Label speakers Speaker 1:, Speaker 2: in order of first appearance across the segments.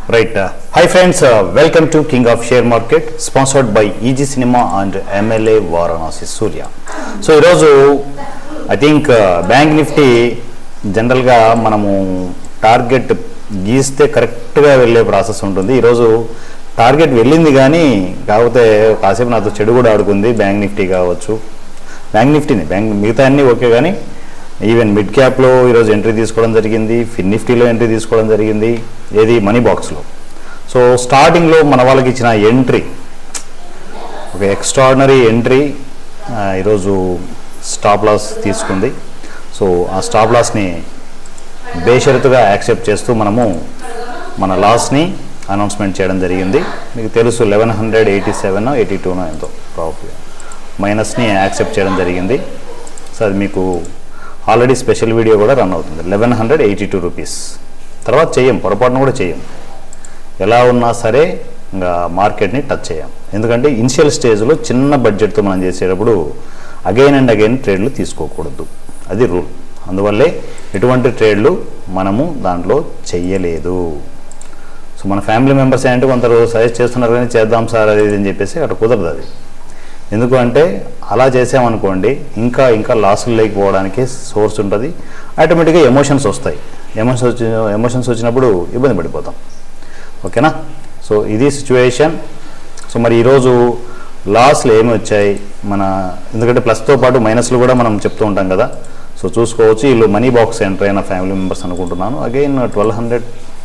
Speaker 1: Right hi friends welcome to king of share market sponsored by easy cinema and MLA Varanasi Surya so ఈరోజు I think bank nifty జనరల్గా మనము target గీస్తే కరెక్ట్గా వెళ్ళే process ఉంటుంది ఈరోజు టార్గెట్ వెళ్ళింది కానీ కాకపోతే కాసేపు నాతో చెడు కూడా ఆడుకుంది బ్యాంక్ నిఫ్టీ కావచ్చు బ్యాంక్ నిఫ్టీని బ్యాంక్ మిగతా అన్నీ ఓకే కానీ ఈవెన్ మిడ్ క్యాప్లో ఈరోజు ఎంట్రీ తీసుకోవడం జరిగింది ఫిన్ నిఫ్టీలో ఎంట్రీ తీసుకోవడం జరిగింది ఏది మనీ బాక్స్లో సో స్టార్టింగ్లో మన వాళ్ళకి ఇచ్చిన ఎంట్రీ ఒక ఎక్స్ట్రాడినరీ ఎంట్రీ ఆ, ఈరోజు స్టాప్ లాస్ తీసుకుంది సో ఆ స్టాప్ లాస్ని బేషరతుగా యాక్సెప్ట్ చేస్తూ మనము మన లాస్ని అనౌన్స్మెంట్ చేయడం జరిగింది మీకు తెలుసు eleven hundred eighty seven eighty టూనో ఎంతో ప్రాఫిట్ మైనస్ని యాక్సెప్ట్ చేయడం జరిగింది సో అది మీకు ఆల్రెడీ స్పెషల్ వీడియో కూడా రన్ అవుతుంది eleven hundred eighty two rupees తర్వాత చెయ్యం పొరపాటున కూడా చెయ్యం ఎలా ఉన్నా సరే ఇంకా మార్కెట్ని టచ్ చేయం ఎందుకంటే ఇనిషియల్ స్టేజ్లో చిన్న బడ్జెట్తో మనం చేసేటప్పుడు అగైన్ అండ్ అగైన్ ట్రేడ్లు తీసుకోకూడదు అది రూల్ అందువల్లే ఎటువంటి ట్రేడ్లు మనము దాంట్లో చెయ్యలేదు సో మన ఫ్యామిలీ మెంబర్స్ ఏంటంటే కొందరు సజెస్ట్ చేస్తున్నారు కానీ చేద్దాం సార్ అది ఇది అని చెప్పేసి అక్కడ కుదరదు అది ఎందుకు అంటే అలా చేసామనుకోండి ఇంకా ఇంకా లాసులు లేకపోవడానికి సోర్స్ ఉంటుంది ఆటోమేటిక్గా ఎమోషన్స్ వస్తాయి ఎమోషన్స్ వచ్చి ఎమోషన్స్ వచ్చినప్పుడు ఇబ్బంది పడిపోతాం ఓకేనా సో ఇది సిచ్యువేషన్ సో మరి ఈరోజు లాస్లు ఏమి వచ్చాయి మన ఎందుకంటే ప్లస్తో పాటు మైనస్లు కూడా మనం చెప్తూ ఉంటాం కదా సో చూసుకోవచ్చు వీళ్ళు మనీ బాక్స్ ఎంటర్ అయిన ఫ్యామిలీ మెంబర్స్ అనుకుంటున్నాను again twelve hundred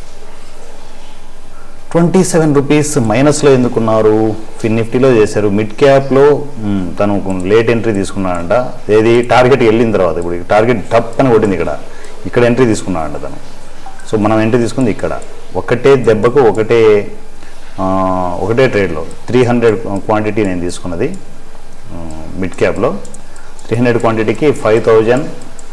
Speaker 1: twenty seven rupees మైనస్లో ఎందుకున్నారు ఫిన్ నిఫ్టీలో చేశారు మిడ్ క్యాప్లో మ్, తను లేట్ ఎంట్రీ తీసుకున్నాడంట ఏది టార్గెట్ వెళ్ళిన తర్వాత ఇప్పుడు టార్గెట్ టప్ అని కొట్టింది ఇక్కడ ఇక్కడ ఎంట్రీ తీసుకున్నాడంట తను సో మనం ఎంట్రీ తీసుకుంది ఇక్కడ ఒకటే దెబ్బకు ఒకటే ఆ, ఒకటే ట్రేడ్లో త్రీ హండ్రెడ్ క్వాంటిటీ నేను తీసుకున్నది మిడ్ క్యాప్లో త్రీ హండ్రెడ్ క్వాంటిటీకి five thousand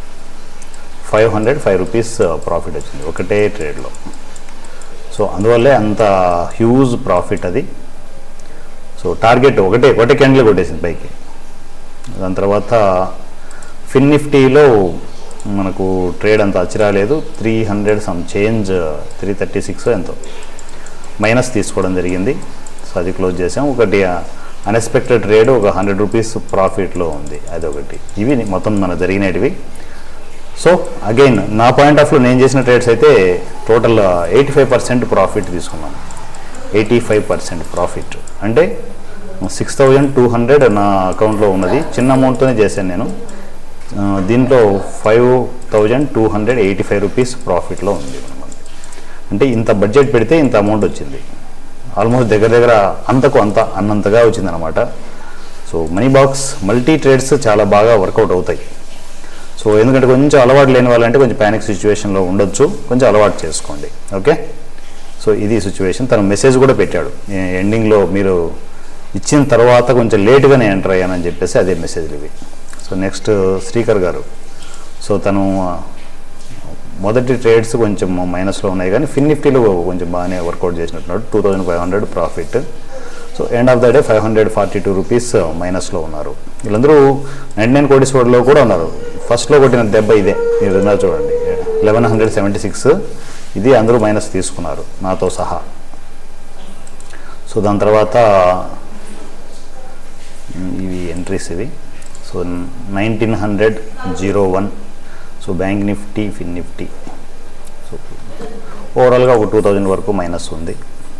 Speaker 1: five hundred five rupees profit వచ్చింది ఒకటే ట్రేడ్లో సో అందువల్లే అంత హ్యూజ్ ప్రాఫిట్ అది సో టార్గెట్ ఒకటే ఒకటే క్యాండిల్ కొట్టేసింది పైకి దాని తర్వాత ఫిన్ నిఫ్టీలో మనకు ట్రేడ్ అంత అచ్చిరాలేదు three hundred some change three thirty six ఎంతో మైనస్ తీసుకోవడం జరిగింది సో అది క్లోజ్ చేసాం ఒకటి అన్ఎక్స్పెక్టెడ్ ట్రేడ్ ఒక హండ్రెడ్ రూపీస్ ప్రాఫిట్లో ఉంది అది ఒకటి ఇవి మొత్తం మన జరిగినటివి సో అగైన్ నా పాయింట్ ఆఫ్ వ్యూ నేను చేసిన ట్రేడ్స్ అయితే total eighty five percent profit తీసుకున్నాను ఎయిటీ ఫైవ్ పర్సెంట్ ప్రాఫిట్ అంటే సిక్స్ థౌజండ్ టూ హండ్రెడ్ నా అకౌంట్లో ఉన్నది చిన్న అమౌంట్తోనే చేశాను నేను ఆ, దీంట్లో five thousand two hundred eighty five rupees ప్రాఫిట్లో ఉంది మనకి. అంటే ఇంత బడ్జెట్ పెడితే ఇంత అమౌంట్ వచ్చింది ఆల్మోస్ట్ దగ్గర దగ్గర అంతకు అంత అన్నంతగా వచ్చిందనమాట so money box multi trades చాలా బాగా వర్కౌట్ అవుతాయి సో ఎందుకంటే కొంచెం అలవాటు లేని వాళ్ళంటే కొంచెం ప్యానిక్ సిచ్యువేషన్లో ఉండొచ్చు కొంచెం అలవాటు చేసుకోండి ఓకే సో ఇది సిచ్యువేషన్ తను మెసేజ్ కూడా పెట్టాడు ఎండింగ్లో మీరు ఇచ్చిన తర్వాత కొంచెం లేటుగానే ఎంటర్ అయ్యానని చెప్పేసి అదే మెసేజ్లు ఇవి సో నెక్స్ట్ శ్రీకర్ గారు సో తను ఆ, మొదటి ట్రేడ్స్ కొంచెం మైనస్లో ఉన్నాయి కానీ ఫిన్ నిఫ్టీలో కొంచెం బాగానే వర్కౌట్ చేసినట్టున్నాడు two thousand five hundred profit so end of the day five hundred forty two rupees మైనస్లో ఉన్నారు వీళ్ళందరూ నైంటీ నైన్ కోటీస్వర్డ్లో కూడా ఉన్నారు ఫస్ట్లో కొట్టిన దెబ్బ ఇదే మీరు విన్నారు చూడండి లెవెన్ హండ్రెడ్ సెవెంటీ సిక్స్ ఇది అందరూ మైనస్ తీసుకున్నారు నాతో సహా సో దాని తర్వాత మ్, ఇవి ఎంట్రీస్ ఇవి so nineteen hundred zero one so bank Nifty Fin Nifty so ఓవరాల్గా ఒక టూ థౌజండ్ వరకు మైనస్ ఉంది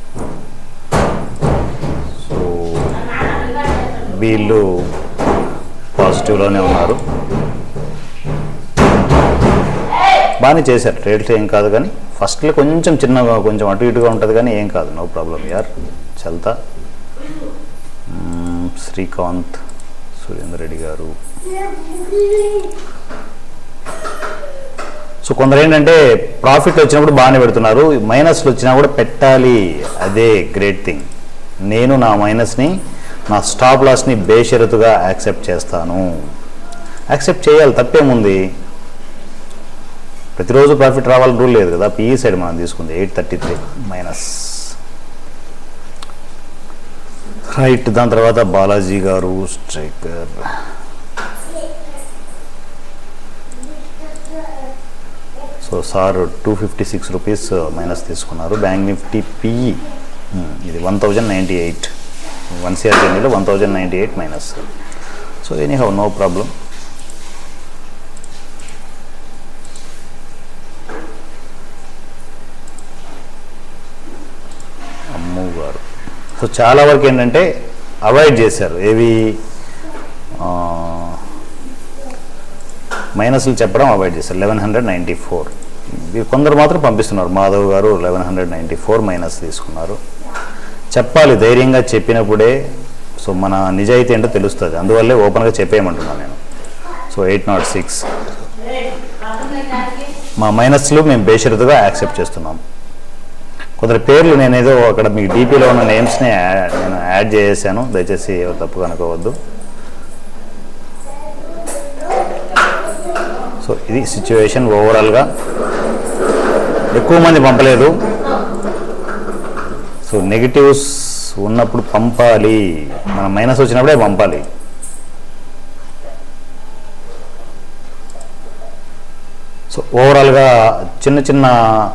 Speaker 1: సో వీళ్ళు పాజిటివ్లోనే ఉన్నారు బాగానే చేశారు రేట్లు ఏం కాదు కానీ ఫస్ట్లో కొంచెం చిన్నగా కొంచెం అటు ఇటుగా ఉంటుంది కానీ ఏం కాదు నో ప్రాబ్లం యార్ చల్తా మ్మ్, శ్రీకాంత్ సురేందర్ రెడ్డి గారు సో కొందరు ఏంటంటే ప్రాఫిట్ వచ్చినప్పుడు బాగానే పెడుతున్నారు మైనస్లు వచ్చినా కూడా పెట్టాలి అదే గ్రేట్ థింగ్ నేను నా మైనస్ని నా స్టాప్ లాస్ని బేషరతుగా యాక్సెప్ట్ చేస్తాను యాక్సెప్ట్ చేయాలి తప్పేముంది ప్రతిరోజు ప్రాఫిట్ రావాలని రూల్ లేదు కదా పిఈ సైడ్ మనం తీసుకుంది eight thirty three minus right దాని తర్వాత Balaji garu striker so so sir two fifty six rupees minus తీసుకున్నారు బ్యాంక్ నిఫ్టీ పిఈ ఇది one thousand ninety eight one CR జర్నీలో one thousand ninety eight minus so anyhow no problem Ammu garu so చాలా వరకు ఏంటంటే avoid చేశారు ఏవి ఆ, మైనస్లు చెప్పడం అవాయిడ్ చేశారు లెవెన్ హండ్రెడ్ నైంటీ ఫోర్ కొందరు మాత్రం పంపిస్తున్నారు Madhav garu eleven hundred ninety four minus తీసుకున్నారు చెప్పాలి ధైర్యంగా చెప్పినప్పుడే సో మన నిజాయితీ ఏంటో తెలుస్తుంది అందువల్లే ఓపెన్గా చెప్పేయమంటున్నాను నేను సో ఎయిట్ నాట్ సిక్స్ మా మైనస్లు మేము బేషరతుగా యాక్సెప్ట్ చేస్తున్నాం కొందరి పేర్లు నేను ఏదో అక్కడ మీకు డీపీలో ఉన్న నేమ్స్ని నేను యాడ్ చేసేసాను దయచేసి ఎవరు తప్పుగా అనుకోవద్దు సో ఇది సిచ్యువేషన్ ఓవరాల్గా ఎక్కువ మంది పంపలేదు సో నెగిటివ్స్ ఉన్నప్పుడు పంపాలి మన మైనస్ వచ్చినప్పుడే పంపాలి సో ఓవరాల్గా చిన్న చిన్న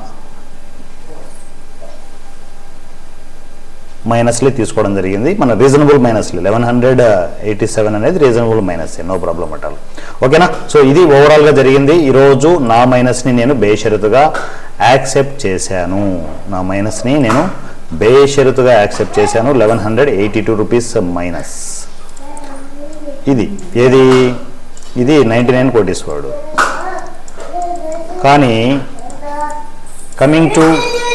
Speaker 1: మైనస్లే తీసుకోవడం జరిగింది మన రీజనబుల్ మైనస్లే లెవెన్ హండ్రెడ్ ఎయిటీ సెవెన్ అనేది reasonable minus no problem at all ఓకేనా సో ఇది ఓవరాల్గా జరిగింది ఈరోజు నా మైనస్ని నేను బేషరతుగా యాక్సెప్ట్ చేశాను నా మైనస్ని నేను బేషరతుగా యాక్సెప్ట్ చేశాను eleven hundred eighty two rupees minus ఇది ఏది ఇది నైంటీ నైన్ కోటీశ్వరుడు కానీ coming to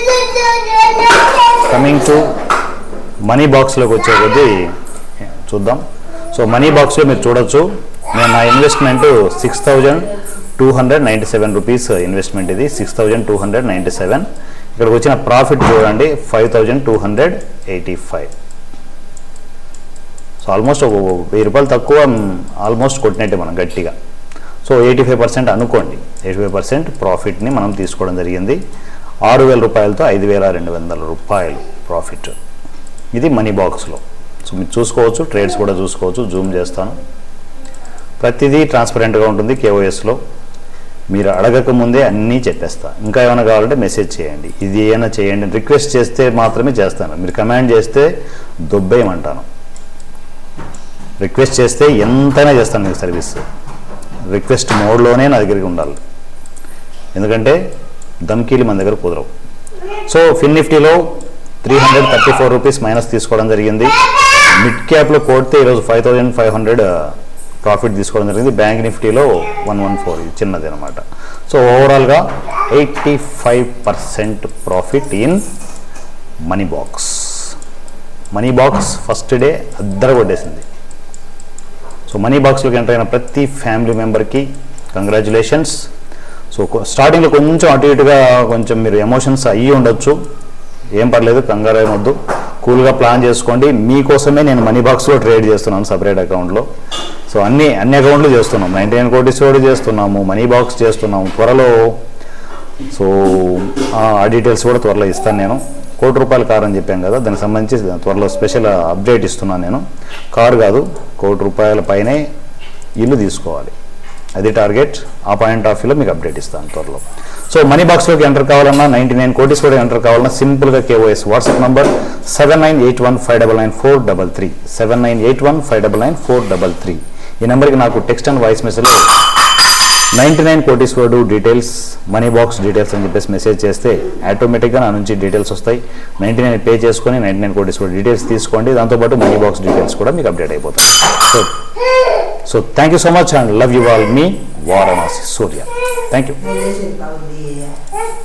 Speaker 1: coming to money బాక్స్లోకి వచ్చే కొద్దీ చూద్దాం సో మనీ బాక్స్లో మీరు చూడొచ్చు నేను నా investment six thousand two hundred ninety seven rupees investment ఇది six thousand two hundred ninety seven ఇక్కడికి వచ్చిన ప్రాఫిట్ చూడండి five thousand two hundred eighty five so almost ఒక వెయ్యి రూపాయలు తక్కువ ఆల్మోస్ట్ కొట్టినట్టే మనం గట్టిగా సో ఎయిటీ ఫైవ్ పర్సెంట్ అనుకోండి ఎయిటీ ఫైవ్ పర్సెంట్ ప్రాఫిట్ని మనం తీసుకోవడం జరిగింది ఆరు వేల రూపాయలతో ఐదు వేల రెండు వందల రూపాయలు ప్రాఫిట్ ఇది మనీ బాక్స్లో సో మీరు చూసుకోవచ్చు ట్రేడ్స్ కూడా చూసుకోవచ్చు జూమ్ చేస్తాను ప్రతిదీ ట్రాన్స్పరెంట్గా ఉంటుంది కేఓఎస్లో మీరు అడగక ముందే అన్నీ చెప్పేస్తా ఇంకా ఏమైనా కావాలంటే మెసేజ్ చేయండి ఇది ఏమైనా చేయండి రిక్వెస్ట్ చేస్తే మాత్రమే చేస్తాను మీరు కమాండ్ చేస్తే దొబ్బేయమంటాను రిక్వెస్ట్ చేస్తే ఎంతైనా చేస్తాను మీకు సర్వీస్ రిక్వెస్ట్ మోడ్లోనే నా దగ్గరికి ఉండాలి ఎందుకంటే దమ్కీలు మన దగ్గర కుదరవు సో ఫిన్ నిఫ్టీలో three hundred thirty four rupees minus తీసుకోవడం జరిగింది మిడ్ క్యాప్లో కొడితే ఈరోజు five thousand five hundred profit తీసుకోవడం జరిగింది బ్యాంక్ నిఫ్టీలో వన్ వన్ ఫోర్ ఇది చిన్నది అనమాట సో ఓవరాల్గా eighty five percent profit in money box money box first day అద్దర కొట్టేసింది సో మనీ బాక్స్లోకి ఎంటర్ అయిన ప్రతి ఫ్యామిలీ మెంబర్కి కంగ్రాచులేషన్స్ సో కొ- స్టార్టింగ్లో కొంచెం అటు ఇటుగా కొంచెం మీరు ఎమోషన్స్ అయ్యి ఉండొచ్చు ఏం పర్లేదు కంగారు ఏమొద్దు కూల్గా ప్లాన్ చేసుకోండి మీకోసమే నేను మనీ బాక్స్లో ట్రేడ్ చేస్తున్నాను సపరేట్ అకౌంట్లో సో అన్ని అన్ని అకౌంట్లు చేస్తున్నాం నైంటీ నైన్ కోటీస్ కూడా చేస్తున్నాము మనీ బాక్స్ చేస్తున్నాము త్వరలో సో ఆ డీటెయిల్స్ కూడా త్వరలో ఇస్తాను నేను కోటి రూపాయల కార్ అని చెప్పాను కదా దానికి సంబంధించి త్వరలో స్పెషల్ అప్డేట్ ఇస్తున్నాను నేను కారు కాదు కోటి రూపాయల పైనే ఇల్లు తీసుకోవాలి అది టార్గెట్ ఆ పాయింట్ ఆఫ్ వ్యూలో మీకు అప్డేట్ ఇస్తాను త్వరలో సో మనీ బాక్స్లోకి ఎంటర్ కావాలన్నా నైంటీ నైన్ కోటీస్ కూడా ఎంటర్ కావాలన్నా సింపుల్గా KOS WhatsApp number seven nine eight one five double nine four double three seven nine eight one five double nine four double three ఈ నెంబర్కి నాకు టెక్స్ట్ అండ్ వాయిస్ మెసేజ్లో నైంటీ నైన్ కోటీస్ word details money box details అని చెప్పేసి message చేస్తే ఆటోమేటిక్గా నా నుంచి డీటెయిల్స్ వస్తాయి నైంటీ నైన్ పే చేసుకొని నైంటీ నైన్ కోటీస్ వర్డ్ డీటెయిల్స్ తీసుకోండి దాంతోపాటు మనీ బాక్స్ డీటెయిల్స్ కూడా మీకు అప్డేట్ అయిపోతాయి so so thank you so much and love you all మీ Varanasi Surya thank you
Speaker 2: Melhor, Paulinha.